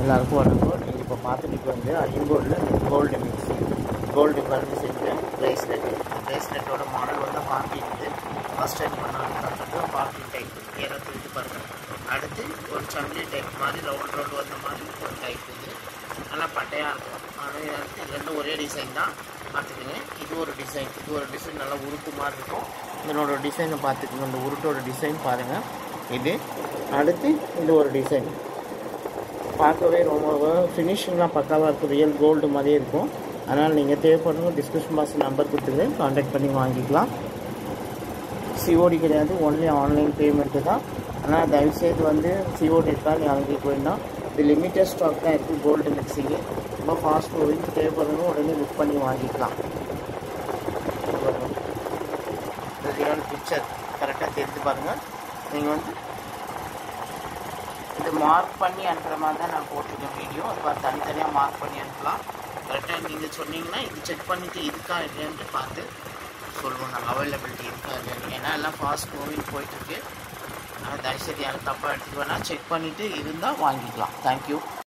எல்லாருக்கும் வணக்கம் நீங்கள் இப்போ பார்த்துட்டு வந்து ஐம்பொருள் கோல்டு மிக்ஸி கோல்டு கலந்து செஞ்ச ப்ரேஸ்லெட் ப்ரேஸ்லெட்டோட மாடல் வந்து பார்க்கிங்கு ஃபஸ்ட் டைம் பண்ணாலும் தந்துட்டு பார்க்கிங் டைப் ஏன்னா தூக்கிட்டு பாருங்கள் அடுத்து ஒரு சங்கிலி டைப் மாதிரி ரவுண்ட் ரவுண்ட் வந்த மாதிரி ஒரு டைப் இது நல்லா பட்டையாக இருக்கும் அதே அடுத்து இது ரெண்டும் ஒரே டிசைன் தான் பார்த்துக்குங்க இது ஒரு டிசைன் இது ஒரு டிசைன் நல்லா உருட்டு மாதிரி இருக்கும் இதனோட டிசைனை பார்த்துக்குங்க இந்த உருட்டோட டிசைன் பாருங்கள் இது அடுத்து இது ஒரு டிசைன் பார்க்கவே ரொம்ப ஃபினிஷிங்லாம் பக்காவாக இருக்கும் ரியல் கோல்டு மாதிரியே இருக்கும் அதனால் நீங்கள் தேவைப்படுங்க டிஸ்கிரிப்ஷன் பாக்ஸ் நம்பர் கொடுத்துருங்க காண்டாக்ட் பண்ணி வாங்கிக்கலாம் சிஓடி கிடையாது ஒன்லி ஆன்லைன் பேமெண்ட்டு தான் ஆனால் தயவுசெய்து வந்து சிஓடி இருக்கா நீ வாங்கிக்க வேண்டாம் இது லிமிட்டட் ஸ்டாக் தான் இருக்குது கோல்டு மிக்சிங்கு ரொம்ப ஃபாஸ்ட் மூவிங் தேவைப்படுறவங்க உடனே புக் பண்ணி வாங்கிக்கலாம் இது ரியல் பிக்சர் கரெக்டாக தெரிஞ்சு பாருங்கள் நீங்கள் வந்து இது மார்க் பண்ணி அனுப்புகிற மாதிரி தான் நான் போட்டிருக்கேன் வீடியோ அது பார்த்து தனித்தனியாக மார்க் பண்ணி அனுப்பலாம் கரெக்டாக நீங்கள் சொன்னீங்கன்னா இது செக் பண்ணிவிட்டு இருக்கா இல்லையான்ட்டு பார்த்து சொல்லுவோம் நாங்கள் அவைலபிலிட்டி இருக்கா இல்லையான்னு ஏன்னா எல்லாம் ஃபாஸ்ட் மூவிங் போயிட்டுருக்கு ஆனால் தயவுசெய்து யாரும் தப்பாக எடுத்துக்க வேணால் செக் பண்ணிவிட்டு இருந்தால் வாங்கிக்கலாம் தேங்க்யூ